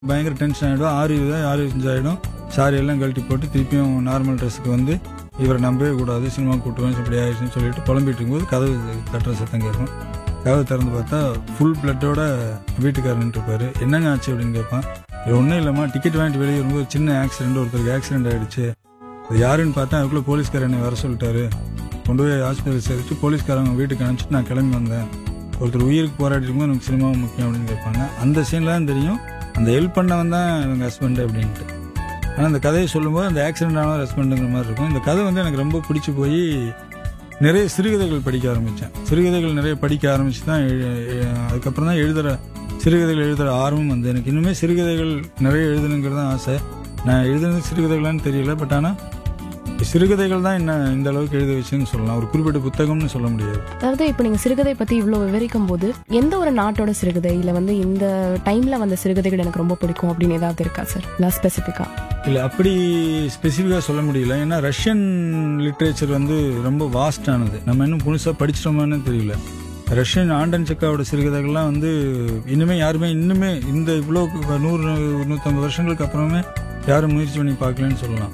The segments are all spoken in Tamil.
பயங்கர டென்ஷன் ஆகிடும் ஆறு இருபது ஆறு இருபத்தஞ்சு ஆகிடும் சாரி எல்லாம் கழட்டி போட்டு திருப்பியும் நார்மல் ட்ரெஸ்ஸுக்கு வந்து இவரை நம்பவே கூடாது சினிமா கூட்டுவேன் இப்படி ஆயிடுச்சுன்னு சொல்லிட்டு புலம்பிட்டு இருக்கும்போது கதவு கட்டுற சத்தம் கேட்கும் கதவு திறந்து பார்த்தா ஃபுல் பிளட்டோட வீட்டுக்காரன்ட்டு இருப்பாரு என்னங்க ஆச்சு அப்படின்னு கேட்பான் இது ஒன்றும் இல்லைம்மா டிக்கெட் வாங்கிட்டு வெளியே வரும்போது சின்ன ஆக்சிடென்ட் ஒருத்தருக்கு ஆக்சிடென்ட் ஆயிடுச்சு அது யாருன்னு பார்த்தா அதுக்குள்ளே போலீஸ்காரர் என்னை வர சொல்லிட்டாரு கொண்டு போய் ஹாஸ்பிட்டல் சேர்த்துட்டு போலீஸ்காரங்க வீட்டுக்கு அனுப்பிச்சிட்டு நான் கிளம்பி வந்தேன் ஒருத்தர் உயிருக்கு போராடி இருக்கும்போது எனக்கு சினிமா முக்கியம் அப்படின்னு கேட்பாங்க அந்த சீன்ல தான் தெரியும் அந்த ஹெல்ப் பண்ணவன் தான் இவங்க ஹஸ்பண்ட் அப்படின்ட்டு ஆனால் அந்த கதையை சொல்லும்போது அந்த ஆக்சிடென்ட் ஆனவர் ஹஸ்பண்டுங்கிற மாதிரி இருக்கும் இந்த கதை வந்து எனக்கு ரொம்ப பிடிச்சி போய் நிறைய சிறுகதைகள் படிக்க ஆரம்பித்தேன் சிறுகதைகள் நிறைய படிக்க ஆரம்பிச்சு தான் எழு- எ- அதுக்கப்புறம் தான் எழுதுகிற சிறுகதைகள் எழுதுகிற ஆர்வம் வந்து எனக்கு இன்னுமே சிறுகதைகள் நிறைய எழுதணுங்கிறது தான் ஆசை நான் எழுதுனது சிறுகதைகளான்னு தெரியல பட் ஆனால் சிறுகதைகள் தான் என்ன இந்த அளவுக்கு எழுத வச்சுன்னு சொல்லலாம் ஒரு குறிப்பிட்ட புத்தகம்னு சொல்ல முடியாது அதாவது இப்போ நீங்க சிறுகதை பத்தி இவ்வளவு விவரிக்கும் போது எந்த ஒரு நாட்டோட சிறுகதை இல்ல வந்து இந்த டைம்ல வந்த சிறுகதைகள் எனக்கு ரொம்ப பிடிக்கும் அப்படின்னு ஏதாவது இருக்கா சார் இல்ல ஸ்பெசிஃபிக்கா இல்ல அப்படி ஸ்பெசிஃபிக்காக சொல்ல முடியல ஏன்னா ரஷ்யன் லிட்ரேச்சர் வந்து ரொம்ப வாஸ்டானது நம்ம இன்னும் புதுசாக படிச்சிட்டோமான்னு தெரியல ரஷ்யன் ஆண்டன் செக்காவோட சிறுகதைகள்லாம் வந்து இனிமே யாருமே இன்னுமே இந்த இவ்வளோ நூறு நூற்றம்பது வருஷங்களுக்கு அப்புறமே யாரும் முயற்சி பண்ணி பார்க்கலன்னு சொல்லலாம்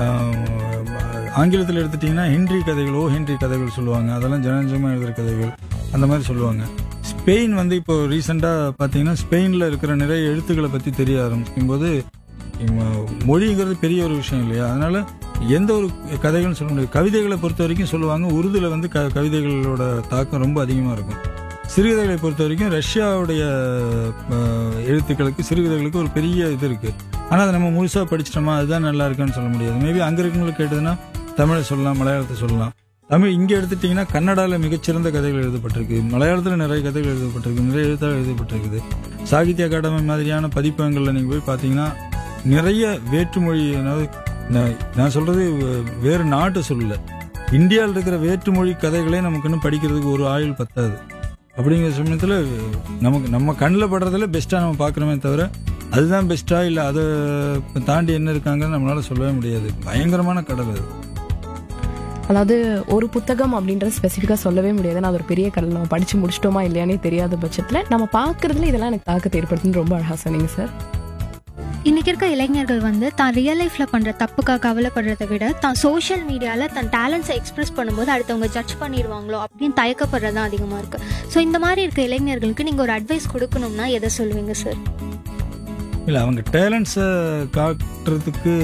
ஆஹ் ஆங்கிலத்தில் எடுத்துட்டிங்கன்னா ஹென்றி கதைகள் ஓ ஹென்றி கதைகள் சொல்லுவாங்க அதெல்லாம் ஜனஜமாக எழுதுகிற கதைகள் அந்த மாதிரி சொல்லுவாங்க ஸ்பெயின் வந்து இப்போ ரீசெண்டாக பார்த்தீங்கன்னா ஸ்பெயினில் இருக்கிற நிறைய எழுத்துக்களை பற்றி தெரிய ஆரம்பிக்கும் போது இம்ம- மொழிங்கிறது பெரிய ஒரு விஷயம் இல்லையா அதனால எந்த ஒரு கதைகள்னு சொல்ல முடியாது கவிதைகளை பொறுத்த வரைக்கும் சொல்லுவாங்க உருதுல வந்து க கவிதைகளோட தாக்கம் ரொம்ப அதிகமாக இருக்கும் சிறுகதைகளை பொறுத்த வரைக்கும் ரஷ்யாவுடைய அஹ், எழுத்துக்களுக்கு சிறுகதைகளுக்கு ஒரு பெரிய இது இருக்கு ஆனால் அதை நம்ம முழுசாக படிச்சிட்டோமா அதுதான் நல்லா இருக்குன்னு சொல்ல முடியாது மேபி அங்கே இருக்கவங்களுக்கு கேட்டதுன்னா தமிழை சொல்லலாம் மலையாளத்தை சொல்லலாம் தமிழ் இங்கே எடுத்துட்டிங்கன்னா கன்னடாவில் மிகச்சிறந்த கதைகள் எழுதப்பட்டிருக்கு மலையாளத்தில் நிறைய கதைகள் எழுதப்பட்டிருக்கு நிறைய எழுத்தாளர் எழுதப்பட்டிருக்குது சாகித்ய அகாடமி மாதிரியான பதிப்பகங்களில் நீங்கள் போய் பார்த்தீங்கன்னா நிறைய வேற்றுமொழி அதாவது நான் நான் சொல்றது வே- வேறு நாட்டு சொல்லல இந்தியாவில் இருக்கிற வேற்றுமொழி கதைகளே நமக்கு இன்னும் படிக்கிறதுக்கு ஒரு ஆயுள் பத்தாது அப்படிங்கிற சமயத்தில் நமக்கு நம்ம கண்ணில் படுறதுல பெஸ்ட்டாக நம்ம பார்க்குறோமே தவிர அதுதான் பெஸ்ட்டா இல்லை அதை தாண்டி என்ன இருக்காங்கன்னு நம்மளால சொல்லவே முடியாது பயங்கரமான கடல் அது அதாவது ஒரு புத்தகம் அப்படின்றது ஸ்பெசிஃபிக்கா சொல்லவே முடியாது நான் அது ஒரு பெரிய கடல் நம்ம படிச்சு முடிச்சிட்டோமா இல்லையானே தெரியாத பட்சத்துல நம்ம பார்க்கறதுல இதெல்லாம் எனக்கு தாக்கத்தை ஏற்படுத்துன்னு ரொம்ப அழகா சொன்னீங்க சார் இன்னைக்கு இருக்க இளைஞர்கள் வந்து தான் ரியல் லைஃப்ல பண்ற தப்புக்காக கவலைப்படுறதை விட தான் சோஷியல் மீடியால தன் டேலண்ட்ஸை எக்ஸ்பிரஸ் பண்ணும்போது அடுத்தவங்க ஜட்ஜ் பண்ணிடுவாங்களோ அப்படின்னு தயக்கப்படுறது தான் அதிகமா இருக்கு ஸோ இந்த மாதிரி இருக்க இளைஞர்களுக்கு நீங்க ஒரு அட்வைஸ் கொடுக்கணும்னா எதை சொல்லுவீங்க சார் இல்லை அவங்க டேலண்ட்ஸை காட்டுறதுக்கு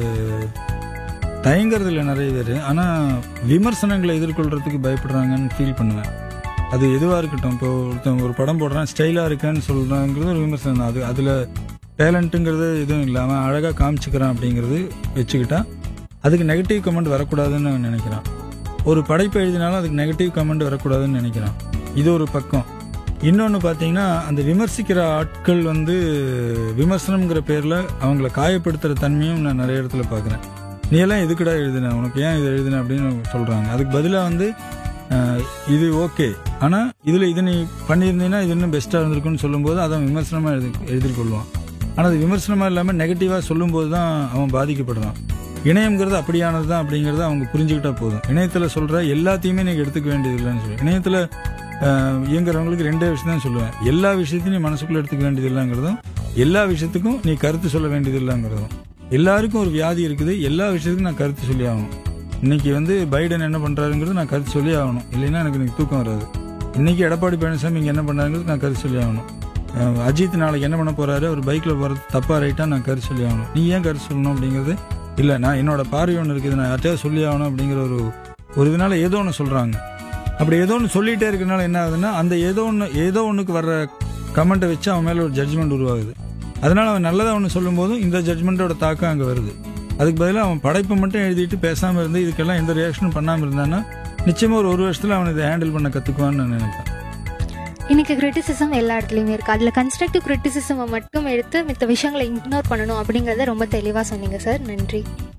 தயங்குறது இல்லை நிறைய பேர் ஆனால் விமர்சனங்களை எதிர்கொள்றதுக்கு பயப்படுறாங்கன்னு ஃபீல் பண்ணுவேன் அது எதுவாக இருக்கட்டும் இப்போ ஒருத்தன் ஒரு படம் போடுறான் ஸ்டைலாக இருக்கேன்னு சொல்கிறாங்கிறது ஒரு விமர்சனம் தான் அது அதில் டேலண்ட்டுங்கிறது எதுவும் இல்லை அவன் அழகாக காமிச்சுக்கிறான் அப்படிங்கிறது வச்சுக்கிட்டா அதுக்கு நெகட்டிவ் கமெண்ட் வரக்கூடாதுன்னு நான் நினைக்கிறான் ஒரு படைப்பு எழுதினாலும் அதுக்கு நெகட்டிவ் கமெண்ட் வரக்கூடாதுன்னு நினைக்கிறான் இது ஒரு பக்கம் இன்னொன்று பார்த்தீங்கன்னா அந்த விமர்சிக்கிற ஆட்கள் வந்து விமர்சனம்ங்கிற பேரில் அவங்கள காயப்படுத்துகிற தன்மையும் நான் நிறைய இடத்துல பார்க்குறேன் நீ எல்லாம் எதுக்குடா எழுதின உனக்கு ஏன் இது எழுதின அப்படின்னு சொல்கிறாங்க அதுக்கு பதிலாக வந்து அஹ், இது ஓகே ஆனால் இதில் இது நீ பண்ணியிருந்தீங்கன்னா இது இன்னும் பெஸ்ட்டாக இருந்திருக்குன்னு சொல்லும்போது அதை அவன் விமர்சனமாக எழுதி எழுதிக்கொள்வான் ஆனால் அது விமர்சனமாக இல்லாமல் நெகட்டிவாக சொல்லும்போது தான் அவன் பாதிக்கப்படுறான் இணையம்ங்கிறது அப்படியானது தான் அப்படிங்கிறத அவங்க புரிஞ்சுக்கிட்டா போதும் இணையத்தில் சொல்கிற எல்லாத்தையுமே நீங்கள் எடுத்துக்க வேண்டியது இல்லைன்னு சொல்லி இணையத்தில் ஆஹ் இயங்குறவங்களுக்கு ரெண்டே விஷயம் தான் சொல்லுவேன் எல்லா விஷயத்தையும் நீ மனசுக்குள்ள எடுத்துக்க வேண்டியது இல்லைங்கிறதும் எல்லா விஷயத்துக்கும் நீ கருத்து சொல்ல வேண்டியது இல்லைங்கிறதும் எல்லாருக்கும் ஒரு வியாதி இருக்குது எல்லா விஷயத்துக்கும் நான் கருத்து சொல்லி ஆகணும் இன்னைக்கு வந்து பைடன் என்ன பண்றாருங்கிறது நான் கருத்து சொல்லி ஆகணும் இல்லைன்னா எனக்கு இன்னைக்கு தூக்கம் வராது இன்னைக்கு எடப்பாடி பழனிசாமி இங்க என்ன பண்ணாருங்கிறது நான் கருத்து சொல்லி ஆகணும் ஆஹ் அஜித் நாளைக்கு என்ன பண்ண போறாரு அவர் பைக்ல போறது தப்பா ரைட்டா நான் கருத்து சொல்லி ஆகணும் நீ ஏன் கருத்து சொல்லணும் அப்படிங்கிறது இல்ல நான் என்னோட பார்வை ஒன்று இருக்குது நான் யார்ட்டையாவது சொல்லி ஆகணும் அப்படிங்கிற ஒரு ஒரு இதனால ஏதோ ஒன்று சொல்றாங்க அப்படி ஏதோ ஒன்று சொல்லிட்டே இருக்கனால என்ன ஆகுதுன்னா அந்த ஏதோ ஒன்று ஏதோ ஒன்றுக்கு வர்ற கமெண்ட்டை வச்சு அவன் மேலே ஒரு ஜட்ஜ்மெண்ட் உருவாகுது அதனால அவன் நல்லதாக ஒன்று சொல்லும்போதும் இந்த ஜட்ஜ்மெண்ட்டோட தாக்கம் அங்கே வருது அதுக்கு பதிலாக அவன் படைப்பை மட்டும் எழுதிட்டு பேசாமல் இருந்து இதுக்கெல்லாம் எந்த ரியாக்ஷனும் பண்ணாமல் இருந்தான்னா நிச்சயமாக ஒரு ஒரு வருஷத்தில் அவன் இதை ஹேண்டில் பண்ண கற்றுக்குவான்னு நான் நினைப்பேன் இன்னைக்கு கிரிட்டிசிசம் எல்லா இடத்துலையுமே இருக்கு அதுல கன்ஸ்ட்ரக்டிவ் கிரிட்டிசிசமை மட்டும் எடுத்து மித்த விஷயங்களை இக்னோர் பண்ணணும் அப்படிங்கறத ரொம்ப தெளிவா சொன்னீங்க சார் நன்றி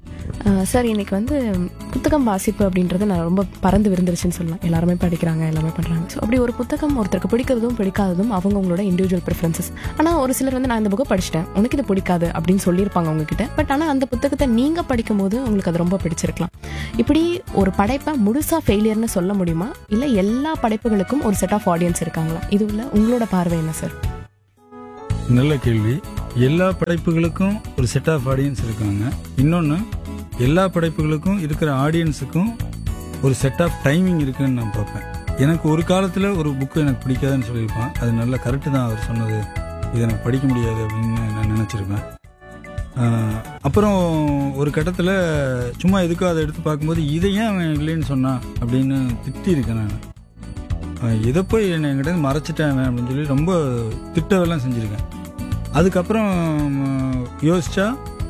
ஆஹ் சார் இன்னைக்கு வந்து புத்தகம் வாசிப்பு அப்படின்றது நான் ரொம்ப பறந்து விருந்துருச்சுன்னு சொல்லலாம் எல்லாருமே படிக்கிறாங்க எல்லாமே பண்றாங்க ஸோ அப்படி ஒரு புத்தகம் ஒருத்தருக்கு பிடிக்கிறதும் பிடிக்காததும் அவங்கவுங்களோட இண்டிவிஜுவல் ப்ரிஃபரன்சஸ் ஆனால் ஒரு சிலர் வந்து நான் இந்த புக்கை படிச்சிட்டேன் உனக்கு இது பிடிக்காது அப்படின்னு சொல்லியிருப்பாங்க உங்ககிட்ட பட் ஆனால் அந்த புத்தகத்தை நீங்க படிக்கும் போது உங்களுக்கு அது ரொம்ப பிடிச்சிருக்கலாம் இப்படி ஒரு படைப்பை முழுசா ஃபெயிலியர்னு சொல்ல முடியுமா இல்லை எல்லா படைப்புகளுக்கும் ஒரு செட் ஆஃப் ஆடியன்ஸ் இருக்காங்களா இது உள்ள உங்களோட பார்வை என்ன சார் நல்ல கேள்வி எல்லா படைப்புகளுக்கும் ஒரு செட் ஆஃப் ஆடியன்ஸ் இருக்காங்க இன்னொன்று எல்லா படைப்புகளுக்கும் இருக்கிற ஆடியன்ஸுக்கும் ஒரு செட் ஆஃப் டைமிங் இருக்குன்னு நான் பார்ப்பேன் எனக்கு ஒரு காலத்தில் ஒரு புக்கு எனக்கு பிடிக்காதுன்னு சொல்லியிருப்பான் அது நல்ல கரெக்டு தான் அவர் சொன்னது இதை எனக்கு படிக்க முடியாது அப்படின்னு நான் நினச்சிருப்பேன் ஆஹ் அப்புறம் ஒரு கட்டத்தில் சும்மா எதுக்கோ அதை எடுத்து பார்க்கும்போது இதை ஏன் அவன் இல்லைன்னு சொன்னான் அப்படின்னு திட்டியிருக்கேன் நான் அவன் இதை போய் என்னை என்கிட்ட இருந்து மறைச்சிட்டான் அவன் அப்படின்னு சொல்லி ரொம்ப திட்டவெல்லாம் செஞ்சுருக்கேன் அதுக்கப்புறம் ம், யோசிச்சா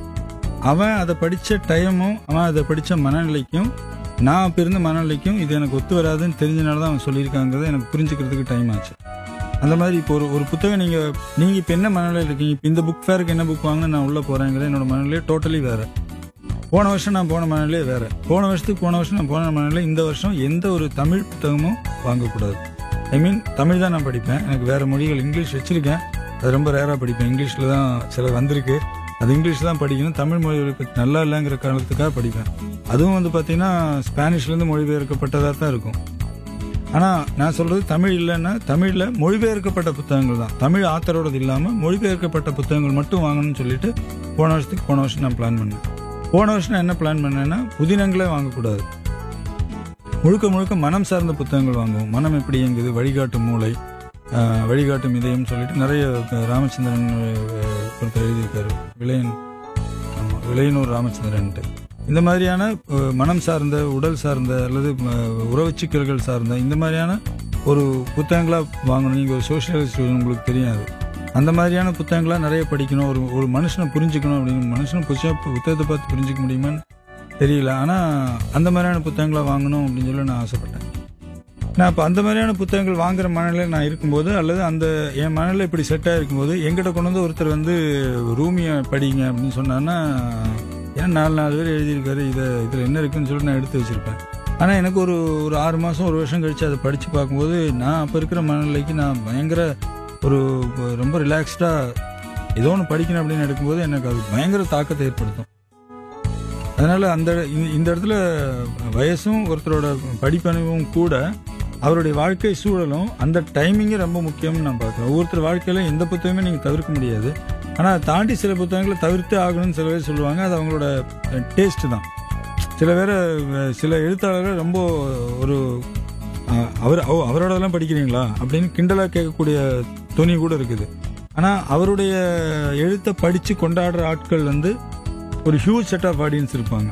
அவன் அதை படித்த டைமும் அவன் அதை படித்த மனநிலைக்கும் நான் அப்போ இருந்த மனநிலைக்கும் இது எனக்கு ஒத்து வராதுன்னு தெரிஞ்சனால தான் அவன் சொல்லியிருக்காங்கிறத எனக்கு புரிஞ்சுக்கிறதுக்கு டைம் ஆச்சு அந்த மாதிரி இப்போ ஒரு ஒரு புத்தகம் நீங்கள் நீங்கள் இப்போ என்ன மனநிலையில் இருக்கீங்க இப்போ இந்த புக் ஃபேருக்கு என்ன புக் வாங்க நான் உள்ளே போகிறேங்கிற என்னோட மனநிலையே டோட்டலி வேறு போன வருஷம் நான் போன மனநிலையே வேறு போன வருஷத்துக்கு போன வருஷம் நான் போன மனநிலை இந்த வருஷம் எந்த ஒரு தமிழ் புத்தகமும் வாங்கக்கூடாது ஐ மீன் தமிழ் தான் நான் படிப்பேன் எனக்கு வேறு மொழிகள் இங்கிலீஷ் வச்சுருக்கேன் அது ரொம்ப ரேராக படிப்பேன் இங்கிலீஷில் தான் சில வந்திருக்கு அது இங்கிலீஷ் தான் படிக்கணும் தமிழ் மொழி பத்தி நல்லா இல்லைங்கிற காரணத்துக்காக படிப்பேன் அதுவும் வந்து பார்த்தீங்கன்னா ஸ்பானிஷ்லேருந்து மொழிபெயர்க்கப்பட்டதாக தான் இருக்கும் ஆனால் நான் சொல்கிறது தமிழ் இல்லைன்னா தமிழில் மொழிபெயர்க்கப்பட்ட புத்தகங்கள் தான் தமிழ் ஆத்தரோடது இல்லாமல் மொழிபெயர்க்கப்பட்ட புத்தகங்கள் மட்டும் வாங்கணும்னு சொல்லிட்டு போன வருஷத்துக்கு போன வருஷம் நான் பிளான் பண்ணேன் போன வருஷம் நான் என்ன பிளான் பண்ணேன்னா புதினங்களே வாங்கக்கூடாது முழுக்க முழுக்க மனம் சார்ந்த புத்தகங்கள் வாங்குவோம் மனம் எப்படி இயங்குது வழிகாட்டும் மூளை ஆஹ், வழிகாட்டும் இதயம் சொல்லிட்டு நிறைய அஹ், ராமச்சந்திரன் அஹ், ஒருத்தர் எழுதியிருக்காரு விளையன் ஆமா, விளையனூர் ராமச்சந்திரன்ட்டு இந்த மாதிரியான அஹ், மனம் சார்ந்த உடல் சார்ந்த அல்லது அஹ், உறவுச் சிக்கல்கள் சார்ந்த இந்த மாதிரியான ஒரு புத்தகங்களா வாங்கணும் நீங்கள் ஒரு சோஷியலிஸ்ட் உங்களுக்கு தெரியாது அந்த மாதிரியான புத்தகங்களா நிறைய படிக்கணும் ஒரு ஒரு மனுஷனை புரிஞ்சுக்கணும் அப்படின்னு மனுஷனை புதுசா புத்தகத்தை பார்த்து புரிஞ்சுக்க முடியுமான்னு தெரியல ஆனால் அந்த மாதிரியான புத்தகங்களா வாங்கணும் அப்படின்னு சொல்லி நான் ஆசைப்பட்டேன் நான் இப்போ அந்த மாதிரியான புத்தகங்கள் வாங்குற மனநிலையில் நான் இருக்கும்போது அல்லது அந்த என் மனநிலை இப்படி செட்டாக இருக்கும்போது எங்கிட்ட கொண்டு வந்து ஒருத்தர் வந்து ரூமியை படிங்க அப்படின்னு சொன்னான்னா ஏன் நாலு நாலு பேர் எழுதியிருக்காரு இதை இதில் என்ன இருக்குன்னு சொல்லிட்டு நான் எடுத்து வச்சிருப்பேன் ஆனால் எனக்கு ஒரு ஒரு ஆறு மாதம் ஒரு வருஷம் கழிச்சு அதை படித்து பார்க்கும்போது நான் அப்போ இருக்கிற மனநிலைக்கு நான் பயங்கர ஒரு ரொம்ப ரிலாக்ஸ்டாக ஏதோ ஒன்று படிக்கணும் அப்படின்னு எடுக்கும்போது எனக்கு அது பயங்கர தாக்கத்தை ஏற்படுத்தும் அதனால அந்த இந்த- இந்த இடத்துல வயசும் ஒருத்தரோட படிப்பனுவும் கூட அவருடைய வாழ்க்கை சூழலும் அந்த டைமிங்கே ரொம்ப முக்கியம்னு நான் பார்க்குறேன் ஒவ்வொருத்தர் வாழ்க்கையில எந்த புத்தகமே நீங்கள் தவிர்க்க முடியாது ஆனால் அதை தாண்டி சில புத்தகங்களை தவிர்த்து ஆகணும்னு சில பேர் சொல்லுவாங்க அது அவங்களோட டேஸ்ட் தான் சில பேர் அஹ், சில எழுத்தாளர்கள் ரொம்ப ஒரு அஹ், அவர் ஓ அவரோடதெல்லாம் படிக்கிறீங்களா அப்படின்னு கிண்டலாக கேட்கக்கூடிய துணி கூட இருக்குது ஆனால் அவருடைய எழுத்தை படித்து கொண்டாடுற ஆட்கள் வந்து ஒரு ஹியூஜ் செட் ஆஃப் ஆடியன்ஸ் இருப்பாங்க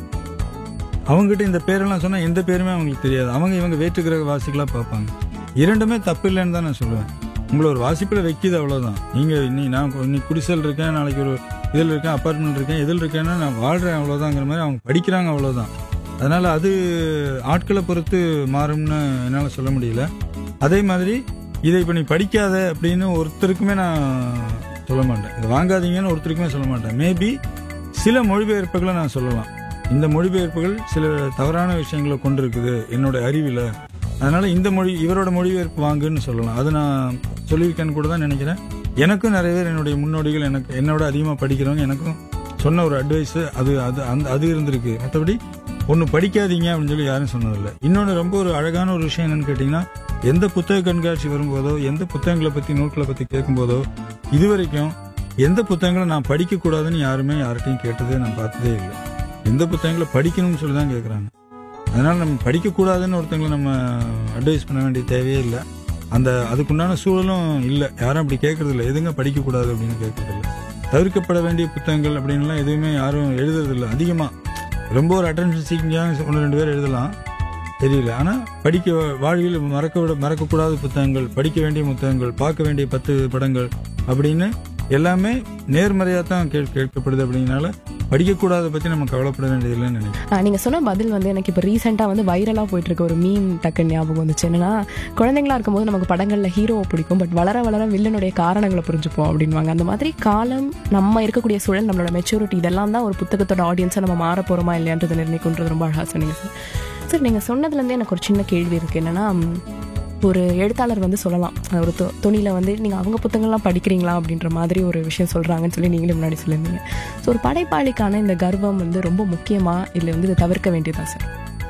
அவங்ககிட்ட இந்த பேரெல்லாம் சொன்னால் எந்த பேருமே அவங்களுக்கு தெரியாது அவங்க இவங்க வேற்றுக்கிரக வாசிகளாக பார்ப்பாங்க இரண்டுமே தப்பு இல்லைன்னு தான் நான் சொல்லுவேன் உங்களை ஒரு வாசிப்பில் வைக்கிது அவ்வளோதான் நீங்கள் இன்னி நான் இன்னைக்கு குடிசல் இருக்கேன் நாளைக்கு ஒரு இதில் இருக்கேன் அப்பார்ட்மெண்ட் இருக்கேன் இதில் இருக்கேன்னா நான் வாழ்கிறேன் அவ்வளோதாங்கிற மாதிரி அவங்க படிக்கிறாங்க அவ்வளோதான் அதனால் அது ஆட்களை பொறுத்து மாறும்னு என்னால் சொல்ல முடியல அதே மாதிரி இதை இப்போ நீ படிக்காத அப்படின்னு ஒருத்தருக்குமே நான் சொல்ல மாட்டேன் இதை வாங்காதீங்கன்னு ஒருத்தருக்குமே சொல்ல மாட்டேன் மேபி சில மொழிபெயர்ப்புகளை நான் சொல்லலாம் இந்த மொழிபெயர்ப்புகள் சில தவறான விஷயங்களை கொண்டிருக்குது என்னோட அறிவில் அதனால இந்த மொழி இவரோட மொழிபெயர்ப்பு வாங்குன்னு சொல்லலாம் அது நான் சொல்லியிருக்கேன்னு கூட தான் நினைக்கிறேன் எனக்கும் நிறைய பேர் என்னுடைய முன்னோடிகள் எனக்கு என்னோட அதிகமாக படிக்கிறவங்க எனக்கும் சொன்ன ஒரு அட்வைஸ் அது அது அந்த அது இருந்திருக்கு மற்றபடி ஒன்று படிக்காதீங்க அப்படின்னு சொல்லி யாரும் சொன்னதில்லை இன்னொன்று ரொம்ப ஒரு அழகான ஒரு விஷயம் என்னன்னு கேட்டிங்கன்னா எந்த புத்தக கண்காட்சி வரும்போதோ எந்த புத்தகங்களை பற்றி நூல்களை பற்றி கேட்கும்போதோ இது வரைக்கும் எந்த புத்தகங்களை நான் படிக்கக்கூடாதுன்னு யாருமே யார்கிட்டையும் கேட்டதே நான் பார்த்ததே இல்லை எந்த புத்தகங்களை படிக்கணும்னு சொல்லி தான் கேட்குறாங்க அதனால நம்ம படிக்கக்கூடாதுன்னு ஒருத்தங்களை நம்ம அட்வைஸ் பண்ண வேண்டிய தேவையே இல்லை அந்த அதுக்குண்டான சூழலும் இல்லை யாரும் அப்படி கேட்கறது இல்லை எதுங்க படிக்கக்கூடாது அப்படின்னு கேட்கறது இல்லை தவிர்க்கப்பட வேண்டிய புத்தகங்கள் அப்படின்லாம் எதுவுமே யாரும் எழுதுறதில்ல அதிகமாக ரொம்ப ஒரு அட்டென்ஷன் சீக்கிங்காக ஒன்று ரெண்டு பேர் எழுதலாம் தெரியல ஆனால் படிக்க வாழ்வில் மறக்க விட மறக்கக்கூடாத புத்தகங்கள் படிக்க வேண்டிய புத்தகங்கள் பார்க்க வேண்டிய பத்து படங்கள் அப்படின்னு எல்லாமே நேர்மறையாக தான் கே கேட்கப்படுது அப்படிங்கனால படிக்கக்கூடாத பற்றி நம்ம கவலைப்பட வேண்டியதில்லைன்னு நினைக்கிறேன் ஆஹ் நீங்க சொன்ன பதில் வந்து எனக்கு இப்போ ரீசெண்டாக வந்து வைரலாக போயிட்டு இருக்க ஒரு மீம் டக்குன்னு ஞாபகம் வந்துச்சு என்னன்னா குழந்தைங்களா இருக்கும்போது நமக்கு படங்களில் ஹீரோவை பிடிக்கும் பட் வளர வளர வில்லனுடைய காரணங்களை புரிஞ்சுப்போம் அப்படின்வாங்க அந்த மாதிரி காலம் நம்ம இருக்கக்கூடிய சூழல் நம்மளோட மெச்சூரிட்டி இதெல்லாம் தான் ஒரு புத்தகத்தோட ஆடியன்ஸை நம்ம மாற போகிறோமா இல்லையான்றதை நிர்ணயிக்கும்ன்றது ரொம்ப அழகாக சொன்னீங்க சார் சார் நீங்கள் சொன்னதுலேருந்தே எனக்கு ஒரு சின்ன கேள்வி இருக்குது என்னன்னா ம், ஒரு எழுத்தாளர் வந்து சொல்லலாம் அஹ் ஒரு தொ- துணியில வந்து நீங்கள் அவங்க புத்தகங்கள்லாம் படிக்கிறீங்களா அப்படின்ற மாதிரி ஒரு விஷயம் சொல்கிறாங்கன்னு சொல்லி நீங்களே முன்னாடி சொல்லியிருந்தீங்க ஸோ ஒரு படைப்பாளிக்கான இந்த கர்வம் வந்து ரொம்ப முக்கியமா இல்லை வந்து இதை தவிர்க்க வேண்டியதா சார்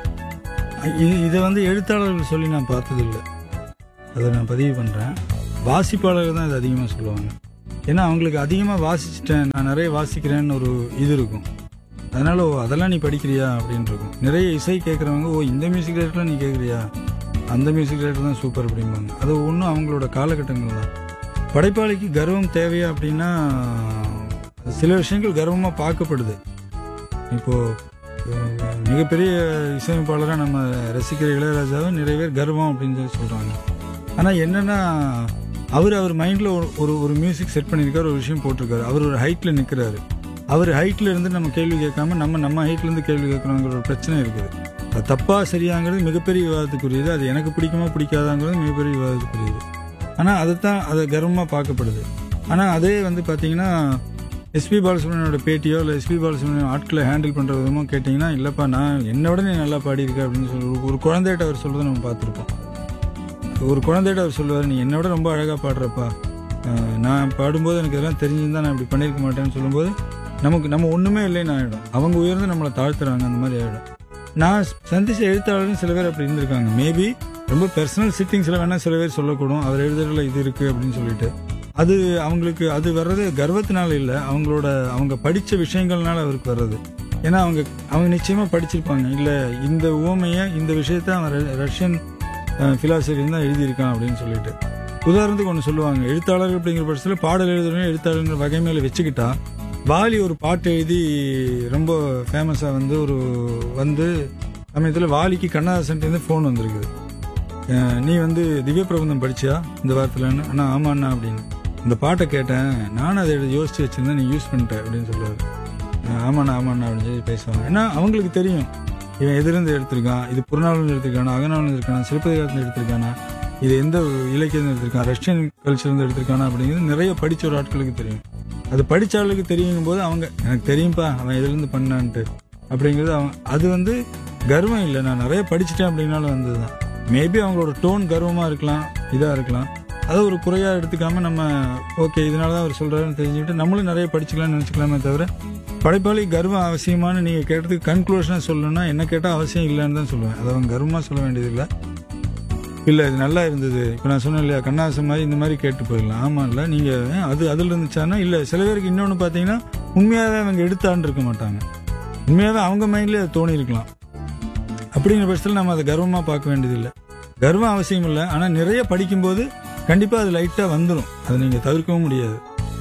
இது இதை வந்து எழுத்தாளர்கள் சொல்லி நான் பார்த்ததில்லை அதை நான் பதிவு பண்ணுறேன் வாசிப்பாளர்கள் தான் இது அதிகமாக சொல்லுவாங்க ஏன்னா அவங்களுக்கு அதிகமாக வாசிச்சிட்டேன் நான் நிறைய வாசிக்கிறேன்னு ஒரு இது இருக்கும் அதனால ஓ அதெல்லாம் நீ படிக்கிறியா அப்படின்னு இருக்கும் நிறைய இசை கேட்குறவங்க ஓ இந்த மியூசிக் டேரக்டர்லாம் நீ கேட்குறியா அந்த மியூசிக் டேரக்டர் தான் சூப்பர் அப்படிம்பாங்க அது ஒன்றும் அவங்களோட காலகட்டங்கள் தான் படைப்பாளிக்கு கர்வம் தேவையா அப்படின்னா சில விஷயங்கள் கர்வமாக பார்க்கப்படுது இப்போ அஹ், மிகப்பெரிய இசையமைப்பாளராக நம்ம ரசிக்கிற இளையராஜாவை நிறைய பேர் கர்வம் அப்படின்னு சொல்லி சொல்கிறாங்க ஆனால் என்னன்னா அவர் அவர் மைண்டில் ஒரு ஒரு மியூசிக் செட் பண்ணியிருக்காரு ஒரு விஷயம் போட்டிருக்காரு அவர் ஒரு ஹைட்டில் நிற்கிறாரு அவர் ஹைட்ல இருந்து நம்ம கேள்வி கேட்காம நம்ம நம்ம ஹைட்ல இருந்து கேள்வி கேட்கறோங்கிற ஒரு பிரச்சனை இருக்குது அது தப்பா சரியாங்கிறது மிகப்பெரிய விவாதத்துக்குரியது அது எனக்கு பிடிக்குமா பிடிக்காதாங்கிறது மிகப்பெரிய விவாதத்துக்குரியது ஆனால் அதைத்தான் அதை கர்வமாக பார்க்கப்படுது ஆனால் அதே வந்து பார்த்தீங்கன்னா எஸ்பி பாலசுப்ரமணியோட பேட்டியோ இல்லை எஸ்பி பாலசுப்ரமணியம் ஆட்களை ஹேண்டில் பண்ணுற விதமோ கேட்டிங்கன்னா இல்லைப்பா நான் என்னை விட நீ நல்லா பாடியிருக்க அப்படின்னு சொல்லி ஒரு- ஒரு குழந்தைகிட்ட அவர் சொல்றதை நம்ம பார்த்துருப்போம் ஒரு குழந்தைகிட்ட அவர் சொல்லுவார் நீ என்னை விட ரொம்ப அழகாக பாடுறப்பா அஹ் நான் பாடும்போது எனக்கு இதெல்லாம் தெரிஞ்சிருந்தா நான் இப்படி பண்ணியிருக்க மாட்டேன்னு சொல்லும்போது நமக்கு நம்ம ஒன்றுமே இல்லைன்னு ஆகிடும் அவங்க உயர்ந்து நம்மளை தாழ்த்துறாங்க அந்த மாதிரி ஆகிடும் நான் சந்திச்ச எழுத்தாளரும் சில பேர் அப்படி இருந்திருக்காங்க மேபி ரொம்ப பர்சனல் சிட்டிங்ஸில் வேணால் சில பேர் சொல்லக்கூடும் அவர் எழுதுறதுல இது இருக்குது அப்படின்னு சொல்லிட்டு அது அவங்களுக்கு அது வர்றது கர்வத்தினால இல்லை அவங்களோட அவங்க படித்த விஷயங்கள்னால அவருக்கு வர்றது ஏன்னா அவங்க அவங்க நிச்சயமாக படிச்சிருப்பாங்க இல்லை இந்த உவமையை இந்த விஷயத்த அவன் ர- ரஷ்யன் ஃபிலாசபி தான் எழுதியிருக்கான் அப்படின்னு சொல்லிட்டு உதாரணத்துக்கு ஒன்று சொல்லுவாங்க எழுத்தாளர் அப்படிங்கிற பட்சத்தில் பாடல் எழுதுறவங்க எழுத்தாளர்ங்கிற வகை மேலே வச்சுக்கிட்டா வாலி ஒரு பாட்டு எழுதி ரொம்ப ஃபேமஸாக வந்து ஒரு வந்து சமயத்தில் வாலிக்கு கண்ணதாசன்ட்டு ஃபோன் வந்திருக்குது அஹ் நீ வந்து திவ்ய பிரபந்தம் படிச்சியா இந்த வாரத்தில்னு அண்ணா ஆமா அண்ணா அப்படின்னு இந்த பாட்டை கேட்டேன் நானும் அதை எடுத்து யோசிச்சு வச்சிருந்தேன் நீ யூஸ் பண்ணிட்ட அப்படின்னு சொல்லுவாரு அஹ் ஆமாண்ணா ஆமாண்ணா அப்படின்னு சொல்லி பேசுவாங்க ஏன்னா அவங்களுக்கு தெரியும் இவன் எதிலிருந்து எடுத்திருக்கான் இது புறநாவலிருந்து எடுத்திருக்கானா அகநாவலிருந்து எடுத்திருக்கானா சிலப்பதிகாரத்தில் எடுத்திருக்கானா இது எந்த இலக்கியத்தில் எடுத்திருக்கான் ரஷ்யன் கல்ச்சர்லேருந்து எடுத்திருக்கானா அப்படிங்கிறது நிறைய படிச்ச ஒரு ஆட்களுக்கு தெரியும் அது படிச்ச ஆளுக்கு தெரியும் போது அவங்க எனக்கு தெரியும்ப்பா அவன் எதுலேருந்து பண்ணான்ட்டு அப்படிங்கிறது அவன் அது வந்து கர்வம் இல்லை நான் நிறைய படிச்சுட்டேன் அப்படின்னால வந்தது தான் மேபி அவங்களோட டோன் கர்வமாக இருக்கலாம் இதாக இருக்கலாம் அதை ஒரு குறையாக எடுத்துக்காம நம்ம ஓகே இதனால தான் அவர் சொல்கிறாருன்னு தெரிஞ்சுக்கிட்டு நம்மளும் நிறைய படிச்சுக்கலாம்னு நினச்சிக்கலாமே தவிர படைப்பாளி கர்வம் அவசியமானு நீங்கள் கேட்டதுக்கு கன்க்ளூஷனாக சொல்லணும்னா என்ன கேட்டால் அவசியம் இல்லைன்னு தான் சொல்லுவேன் அதை அவங்க கர்வமாக சொல்ல வேண்டியதில்லை இல்லை இது நல்லா இருந்தது இப்போ நான் சொன்னேன் இல்லையா கண்ணாசம் மாதிரி இந்த மாதிரி கேட்டு போயிடலாம் ஆமாம் இல்லை நீங்கள் அது அதில் இருந்துச்சானா இல்லை சில பேருக்கு இன்னொன்று பார்த்தீங்கன்னா உண்மையாகவே அவங்க எடுத்தான்னு இருக்க மாட்டாங்க உண்மையாகவே அவங்க மைண்ட்லேயே அது தோணி இருக்கலாம் அப்படிங்கிற பட்சத்தில் நம்ம அதை கர்வமாக பார்க்க வேண்டியதில்லை கர்வம் அவசியம் இல்லை ஆனால் நிறைய படிக்கும்போது கண்டிப்பாக அது லைட்டாக வந்துடும் அதை நீங்கள் தவிர்க்கவும் முடியாது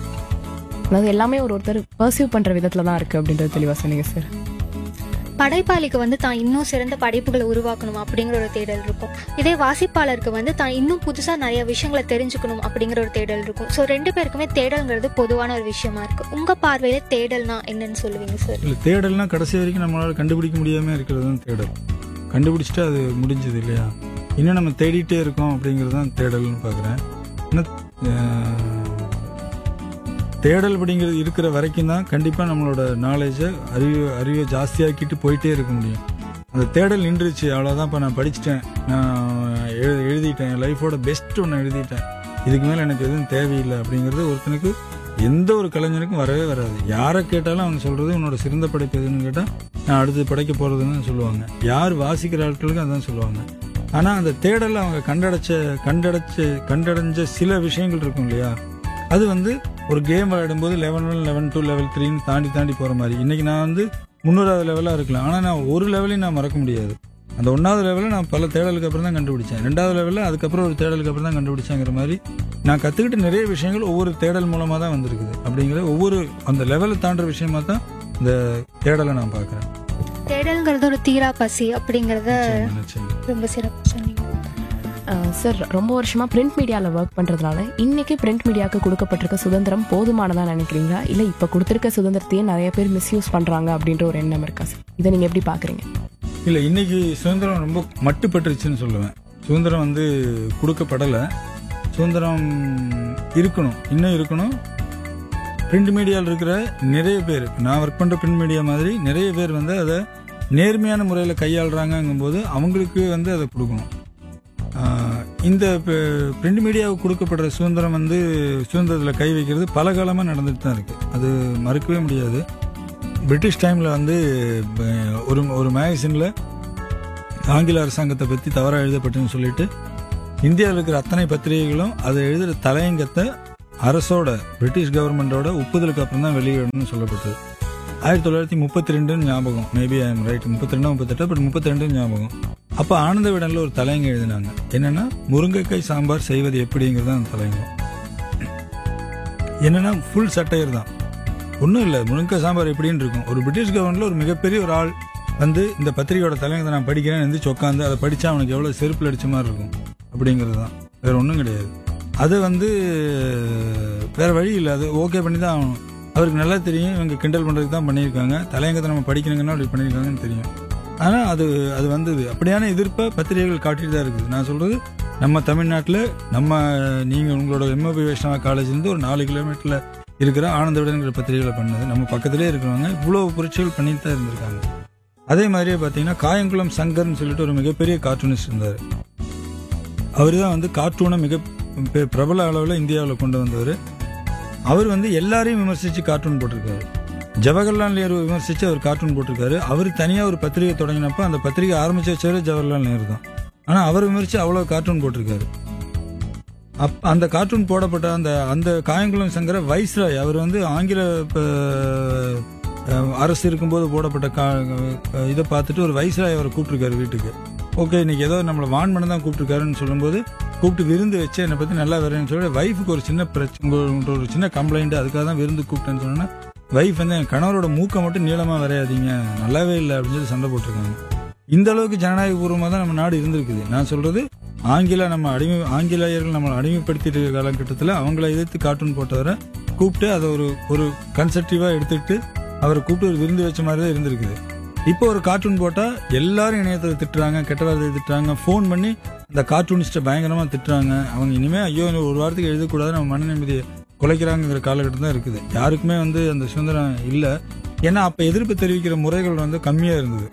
அதாவது எல்லாமே ஒரு ஒருத்தர் பர்சீவ் பண்ற விதத்துல தான் இருக்கு அப்படின்றது தெளிவா சொன்னீங்க சார் படைப்பாளிக்கு வந்து தான் இன்னும் சிறந்த படைப்புகளை உருவாக்கணும் அப்படிங்கிற ஒரு தேடல் இருக்கும் இதே வாசிப்பாளருக்கு வந்து தான் இன்னும் புதுசாக நிறைய விஷயங்களை தெரிஞ்சுக்கணும் அப்படிங்கிற ஒரு தேடல் இருக்கும் ஸோ ரெண்டு பேருக்குமே தேடல்ங்கிறது பொதுவான ஒரு விஷயமா இருக்கு உங்க பார்வையில தேடல்னா என்னன்னு சொல்லுவீங்க சார் இல்லை தேடல்னா கடைசி வரைக்கும் நம்மளால கண்டுபிடிக்க முடியாமல் இருக்கிறது தான் தேடல் கண்டுபிடிச்சிட்டு அது முடிஞ்சது இல்லையா இன்னும் நம்ம தேடிட்டே இருக்கோம் அப்படிங்கிறது தான் தேடல்னு பார்க்குறேன் இன்னும் அஹ், தேடல் அப்படிங்கிறது இருக்கிற வரைக்கும் தான் கண்டிப்பாக நம்மளோட நாலேஜை அறிவு அறிவை ஜாஸ்தியாக்கிட்டு போயிட்டே இருக்க முடியும் அந்த தேடல் நின்றுச்சு அவ்வளோதான் இப்போ நான் படிச்சிட்டேன் நான் எழு எழுதிட்டேன் என் லைஃபோட பெஸ்ட் ஒன்று எழுதிட்டேன் இதுக்கு மேலே எனக்கு எதுவும் தேவையில்லை அப்படிங்கிறது ஒருத்தனுக்கு எந்த ஒரு கலைஞனுக்கும் வரவே வராது யாரை கேட்டாலும் அவங்க சொல்றது உன்னோட சிறந்த படைப்பு எதுன்னு கேட்டால் நான் அடுத்து படைக்க போறதுன்னு சொல்லுவாங்க யார் வாசிக்கிற ஆட்களுக்கு அதான் சொல்லுவாங்க ஆனால் அந்த தேடலில் அவங்க கண்டடைச்ச கண்டடைச்ச கண்டடைஞ்ச சில விஷயங்கள் இருக்கும் இல்லையா அது வந்து ஒரு கேம் விளையாடும்போது level one level two level த்ரீன்னு தாண்டி தாண்டி போகிற மாதிரி இன்னைக்கு நான் வந்து முந்நூறாவது லெவலாக இருக்கலாம் ஆனால் நான் ஒரு லெவலையும் நான் மறக்க முடியாது அந்த ஒன்றாவது லெவலில் நான் பல தேடலுக்கு அப்புறம் தான் கண்டுபிடிச்சேன் ரெண்டாவது லெவலில் அதுக்கப்புறம் ஒரு தேடலுக்கு அப்புறம் தான் கண்டுபிடிச்சேங்கிற மாதிரி நான் கற்றுக்கிட்ட நிறைய விஷயங்கள் ஒவ்வொரு தேடல் மூலமாக தான் வந்திருக்குது அப்படிங்கிற ஒவ்வொரு அந்த லெவலை தாண்டுற விஷயமா தான் இந்த தேடலை நான் பார்க்குறேன் தேடல்ங்கிறது ஒரு தீரா பசி அப்படிங்கிறத நிச்சயமா ரொம்ப சிறப்பாக சொன்னீங்க சார் ரொம்ப வருஷமா பிரிண்ட் மீடியாவில் ஒர்க் பண்றதுனால இன்னைக்கு பிரிண்ட் மீடியாவுக்கு கொடுக்கப்பட்டிருக்க சுதந்திரம் போதுமானதா நினைக்கிறீங்களா இல்ல இப்ப கொடுத்திருக்க சுதந்திரத்தையே நிறைய பேர் மிஸ்யூஸ் பண்றாங்க அப்படின்ற ஒரு எண்ணம் இருக்கா சார் இதை நீங்க எப்படி பாக்குறீங்க இல்லை இன்னைக்கு சுதந்திரம் ரொம்ப மட்டுப்பட்டுருச்சுன்னு சொல்லுவேன் சுதந்திரம் வந்து கொடுக்கப்படலை சுதந்திரம் இருக்கணும் இன்னும் இருக்கணும் பிரிண்ட் மீடியாவில் இருக்கிற நிறைய பேர் நான் ஒர்க் பண்ணுற பிரிண்ட் மீடியா மாதிரி நிறைய பேர் வந்து அதை நேர்மையான முறையில் கையாளுறாங்கங்கும்போது அவங்களுக்கு வந்து அதை கொடுக்கணும் ஆஹ் இந்த பிரிண்ட் மீடியாவுக்கு கொடுக்கப்படுற சுதந்திரம் வந்து சுதந்திரத்தில் கை வைக்கிறது பல காலமாக நடந்துட்டு தான் இருக்குது அது மறுக்கவே முடியாது பிரிட்டிஷ் டைமில் வந்து ப- ஒரு ஒரு மேகசினில் ஆங்கில அரசாங்கத்தை பற்றி தவறாக எழுதப்பட்டுன்னு சொல்லிட்டு இந்தியாவில் இருக்கிற அத்தனை பத்திரிகைகளும் அதை எழுதுகிற தலையங்கத்தை அரசோட பிரிட்டிஷ் கவர்மெண்டோட ஒப்புதலுக்கு அப்புறம் தான் வெளியிடணும்னு சொல்லப்பட்டது ஆயிரத்தி தொள்ளாயிரத்தி முப்பத்தி ரெண்டுன்னு ஞாபகம் மேபி ஐ எம் ரைட் முப்பத்தி ரெண்டா முப்பத்தெட்டு பட் முப்பத்தி ரெண்டு ஞாபகம் அப்போ ஆனந்த விடனில் ஒரு தலையங்க எழுதினாங்க என்னன்னா முருங்கைக்காய் சாம்பார் செய்வது எப்படிங்கிறது அந்த தலையங்கம் என்னன்னா ஃபுல் சட்டையர் தான் ஒன்றும் இல்லை முருங்கைக்காய் சாம்பார் எப்படின்னு இருக்கும் ஒரு பிரிட்டிஷ் கவர்மெண்ட்ல ஒரு மிகப்பெரிய ஒரு ஆள் வந்து இந்த பத்திரிகையோட தலையங்கத்தை நான் படிக்கிறேன் எந்திரிச்சு உட்காந்து அதை படிச்சா அவனுக்கு எவ்வளோ செருப்பில் அடிச்ச மாதிரி இருக்கும் அப்படிங்கிறது தான் வேற ஒன்றும் கிடையாது அது வந்து வேற வழி இல்லை அது ஓகே பண்ணி தான் ஆகணும் அவருக்கு நல்லா தெரியும் இவங்க கிண்டல் பண்ணுறதுக்கு தான் பண்ணியிருக்காங்க தலையங்கத்தை நம்ம படிக்கணுங்கன்னா அப்படி பண்ணியிருக்காங்கன்னு தெரியும் ஆனால் அது அது வந்தது அப்படியான எதிர்ப்பை பத்திரிகைகள் காட்டிட்டு தான் இருக்குது நான் சொல்றது நம்ம தமிழ்நாட்டில் நம்ம நீங்கள் உங்களோட எம்ஓபி வைஷ்ணவா காலேஜ்லேருந்து ஒரு நாலு கிலோமீட்டரில் இருக்கிற ஆனந்த விடன்கிற பத்திரிகைகளை பண்ணது நம்ம பக்கத்திலே இருக்கிறவங்க இவ்வளோ புரட்சிகள் பண்ணிட்டு தான் இருந்திருக்காங்க அதே மாதிரியே பார்த்தீங்கன்னா காயங்குளம் சங்கர்னு சொல்லிட்டு ஒரு மிகப்பெரிய கார்ட்டூனிஸ்ட் இருந்தார் அவர் தான் வந்து கார்ட்டூனை மிக பெ- பிரபல அளவில் இந்தியாவில் கொண்டு வந்தவர் அவர் வந்து எல்லாரையும் விமர்சித்து கார்ட்டூன் போட்டிருக்காரு ஜவஹர்லால் நேரு விமர்சித்து அவர் கார்ட்டூன் போட்டிருக்காரு அவர் தனியாக ஒரு பத்திரிகை தொடங்கினப்போ அந்த பத்திரிகை ஆரம்பிச்ச வச்சவரே ஜவஹர்லால் நேரு தான் ஆனால் அவர் விமர்சித்து அவ்வளோ கார்ட்டூன் போட்டிருக்காரு அப் அந்த கார்ட்டூன் போடப்பட்ட அந்த அந்த காயங்குளம் சங்கர வைஸ்ராய் அவர் வந்து ஆங்கில ப- அஹ், அரசு இருக்கும்போது போடப்பட்ட கா அஹ், இதை பார்த்துட்டு ஒரு வைஸ்ராய் அவரை கூப்பிட்டுருக்காரு வீட்டுக்கு ஓகே இன்னைக்கு ஏதோ நம்மளை வான் பண்ண தான் கூப்பிட்டுருக்காருன்னு சொல்லும்போது கூப்பிட்டு விருந்து வச்சு என்னை பற்றி நல்லா வரேன்னு சொல்லி வைஃபுக்கு ஒரு சின்ன பிரச்சனை உங்கள்ட்ட ஒரு சின்ன கம்ப்ளைண்ட் அதுக்காக தான் விருந்து கூப்பிட்டேன்னு சொன்னோன்னா வைஃப் வந்து என் கணவரோட மூக்கை மட்டும் நீளமாக வரையாதீங்க நல்லாவே இல்லை அப்படின்னு சொல்லி சண்டை போட்டிருக்காங்க இந்த அளவுக்கு ஜனநாயக பூர்வமாக தான் நம்ம நாடு இருந்திருக்குது நான் சொல்றது ஆங்கில நம்ம அடிமை ஆங்கிலேயர்கள் நம்மளை அடிமைப்படுத்திட்டு இருக்க காலகட்டத்தில் அவங்கள எதிர்த்து கார்ட்டூன் போட்டவரை கூப்பிட்டு அதை ஒரு ஒரு கன்செப்டிவாக எடுத்துக்கிட்டு அவரை கூப்பிட்டு ஒரு விருந்து வச்ச மாதிரி தான் இருந்திருக்குது இப்போ ஒரு கார்ட்டூன் போட்டா எல்லாரும் இணையத்தை திட்டுறாங்க கெட்ட வார்த்தையை திட்டுறாங்க ஃபோன் பண்ணி அந்த கார்ட்டூனிஸ்ட்டை பயங்கரமா திட்டுறாங்க அவங்க இனிமே ஐயோ இன்னும் ஒரு வாரத்துக்கு எழுதக்கூடாது நம்ம மன நிம்மதியை குலைக்கிறாங்கிற காலகட்டம் தான் இருக்குது யாருக்குமே வந்து அந்த சுதந்திரம் இல்லை ஏன்னா அப்ப எதிர்ப்பு தெரிவிக்கிற முறைகள் வந்து கம்மியா இருந்தது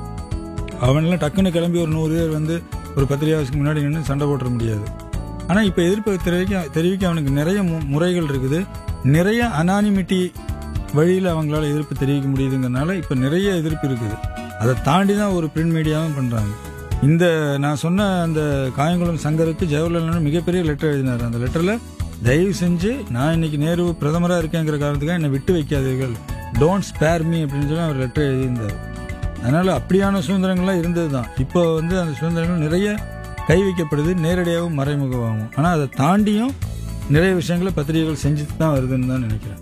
அவன்லாம் டக்குன்னு கிளம்பி ஒரு நூறு பேர் வந்து ஒரு பத்திரிகை ஆஃபீஸ்க்கு முன்னாடி நின்று சண்டை போட்டுற முடியாது ஆனா இப்ப எதிர்ப்பு தெரிவிக்க தெரிவிக்க அவனுக்கு நிறைய மு- முறைகள் இருக்குது நிறைய அனானிமிட்டி வழியில் அவங்களால எதிர்ப்பு தெரிவிக்க முடியுதுங்கிறனால இப்போ நிறைய எதிர்ப்பு இருக்குது அதை தாண்டி தான் ஒரு பிரிண்ட் மீடியாவும் பண்ணுறாங்க இந்த நான் சொன்ன அந்த காயங்குளம் சங்கருக்கு ஜவஹர்லால் நேரு மிகப்பெரிய லெட்டர் எழுதினார் அந்த லெட்டரில் தயவு செஞ்சு நான் இன்னைக்கு நேரு பிரதமராக இருக்கேங்கிற காரணத்துக்காக என்னை விட்டு வைக்காதீர்கள் டோன்ட் ஸ்பேர் மீ அப்படின்னு சொல்லி அவர் லெட்டர் எழுதியிருந்தார் அதனால அப்படியான சுதந்திரங்கள்லாம் இருந்தது தான் இப்போ வந்து அந்த சுதந்திரங்கள் நிறைய கை வைக்கப்படுது நேரடியாகவும் மறைமுகமாகவும் ஆனால் அதை தாண்டியும் நிறைய விஷயங்களை பத்திரிகைகள் செஞ்சுட்டு தான் வருதுன்னு தான் நினைக்கிறேன்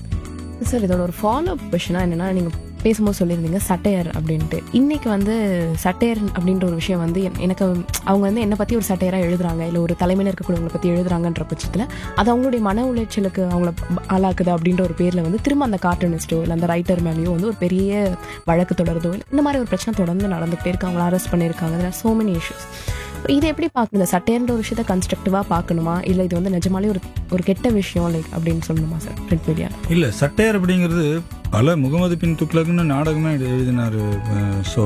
சார் இதோட ஒரு ஃபாலோ அப் கொஷனா என்னன்னா நீங்க பேசும்போது சொல்லியிருந்தீங்க சட்டையர் அப்படின்ட்டு இன்னைக்கு வந்து சட்டையர் அப்படின்ற ஒரு விஷயம் வந்து என்- எனக்கு அவங்க வந்து என்னை பத்தி ஒரு சட்டையரா எழுதுறாங்க இல்ல ஒரு தலைமையில இருக்கக்கூடியவங்களை பத்தி எழுதுறாங்கன்ற பட்சத்துல அது அவங்களுடைய மன உளைச்சலுக்கு அவங்கள ஆளாக்குது அப்படின்ற ஒரு பேர்ல வந்து திரும்ப அந்த கார்ட்டூனிஸ்டோ இல்ல அந்த ரைட்டர் மேலேயோ வந்து ஒரு பெரிய வழக்கு தொடருதோ இல்ல இந்த மாதிரி ஒரு பிரச்சனை தொடர்ந்து நடந்துகிட்டே இருக்கு அவங்கள அரெஸ்ட் பண்ணியிருக்காங்க சோ மெனி இஷ்யூஸ் இது எப்படி பார்க்கணும் இந்த சட்டையர்ன்ற ஒரு விஷயத்த கன்ஸ்ட்ரக்டிவா பார்க்கணுமா இல்ல இது வந்து நிஜமாலே ஒரு ஒரு கெட்ட விஷயம் லைக் அப்படின்னு சொல்லணுமா சார் பிரிண்ட் மீடியா இல்ல சட்டையர் அப்படிங்கிறது பல முகமது பின் துக்ளக்னு நாடகமே எழு- எழுதினாரு ஸோ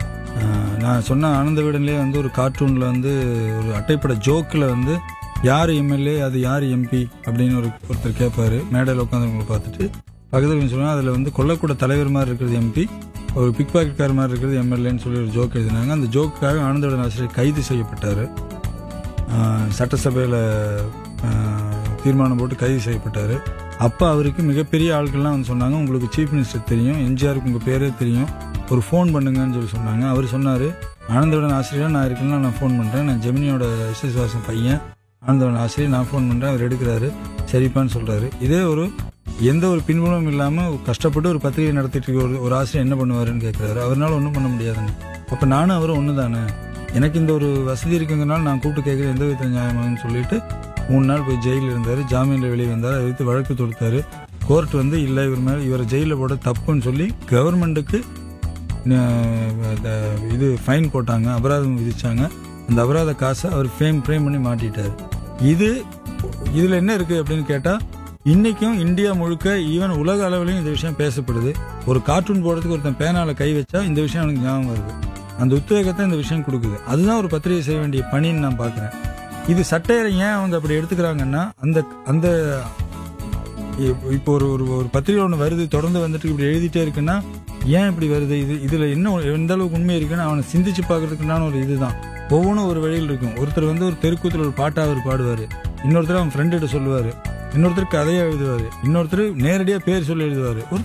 நான் சொன்ன ஆனந்த விடன்லேயே வந்து ஒரு கார்ட்டூன்ல வந்து ஒரு அட்டைப்பட ஜோக்கில் வந்து யார் எம்எல்ஏ அது யார் எம்பி அப்படின்னு ஒரு ஒருத்தர் கேட்பாரு மேடையில் உட்காந்துருவங்களை பார்த்துட்டு பக்கத்தில் சொல்லுவாங்க அதில் வந்து கொல்லக்கூட தலைவர் மாதிரி இருக்கிறது எம்பி ஒரு பிக் பாக்கெட்கார மாதிரி இருக்கிறது எம்எல்ஏன்னு சொல்லி ஒரு ஜோக் எழுதினாங்க அந்த ஜோக்குக்காக ஆனந்த விடன் ஆசிரியர் கைது செய்யப்பட்டார் சட்டசபையில் தீர்மானம் போட்டு கைது செய்யப்பட்டார் அப்போ அவருக்கு மிகப்பெரிய ஆட்கள்லாம் வந்து சொன்னாங்க உங்களுக்கு சீஃப் மினிஸ்டர் தெரியும் எம்ஜிஆருக்கு உங்கள் பேரே தெரியும் ஒரு ஃபோன் பண்ணுங்கன்னு சொல்லி சொன்னாங்க அவர் சொன்னார் ஆனந்தவுடன் ஆசிரியர் நான் இருக்கேன்னா நான் ஃபோன் பண்ணுறேன் நான் ஜெமினியோட விசேஷவாசம் பையன் ஆனந்தவுடன் ஆசிரியர் நான் ஃபோன் பண்ணுறேன் அவர் எடுக்கிறாரு சரிப்பான்னு சொல்கிறாரு இதே ஒரு எந்த ஒரு பின்புலமும் இல்லாமல் கஷ்டப்பட்டு ஒரு பத்திரிகை நடத்திட்டு இருக்க ஒரு ஒரு ஆசிரியர் என்ன பண்ணுவாருன்னு கேட்குறாரு அவரால் ஒன்றும் பண்ண முடியாதுங்க அப்போ நானும் அவரும் ஒன்று தானே எனக்கு இந்த ஒரு வசதி இருக்குங்கிறனால நான் கூப்பிட்டு கேட்குறேன் எந்த வித நியாயமான்னு சொல்லிட்டு மூணு நாள் போய் ஜெயிலில் இருந்தார் ஜாமீனில் வெளியே வந்தார் அதை வைத்து வழக்கு தொடுத்தாரு கோர்ட் வந்து இல்லை இவர் மேலே இவரை ஜெயிலில் போட தப்புன்னு சொல்லி கவர்மெண்ட்டுக்கு இது ஃபைன் போட்டாங்க அபராதம் விதிச்சாங்க அந்த அபராத காசை அவர் ஃப்ரேம் ஃப்ரேம் பண்ணி மாட்டிட்டார் இது இதில் என்ன இருக்குது அப்படின்னு கேட்டால் இன்னைக்கும் இந்தியா முழுக்க ஈவன் உலக அளவிலையும் இந்த விஷயம் பேசப்படுது ஒரு கார்ட்டூன் போடுறதுக்கு ஒருத்தன் பேனால கை வச்சா இந்த விஷயம் எனக்கு ஞாபகம் வருது அந்த உத்வேகத்தை இந்த விஷயம் கொடுக்குது அதுதான் ஒரு பத்திரிகை செய்ய வேண்டிய பணின்னு நான் பார்க்குறேன் இது சட்டையரை ஏன் அவங்க அப்படி எடுத்துக்கிறாங்கன்னா அந்த அந்த இப்- இப்போ ஒரு ஒரு ஒரு பத்திரிகை ஒன்று வருது தொடர்ந்து வந்துட்டு இப்படி எழுதிட்டே இருக்குன்னா ஏன் இப்படி வருது இது இதுல என்ன ஒரு- எந்த அளவுக்கு உண்மை இருக்குன்னு அவனை சிந்திச்சு பார்க்கறதுக்குண்டான ஒரு இதுதான் ஒவ்வொன்றும் ஒரு வழியில் இருக்கும் ஒருத்தர் வந்து ஒரு தெருக்கூத்துல ஒரு பாட்டா அவர் பாடுவாரு இன்னொருத்தர் அவன் ஃப்ரெண்டு சொல்லுவாரு இன்னொருத்தர் கதையை எழுதுவார் இன்னொருத்தர் நேரடியாக பேர் சொல்லி எழுதுவார் ஒரு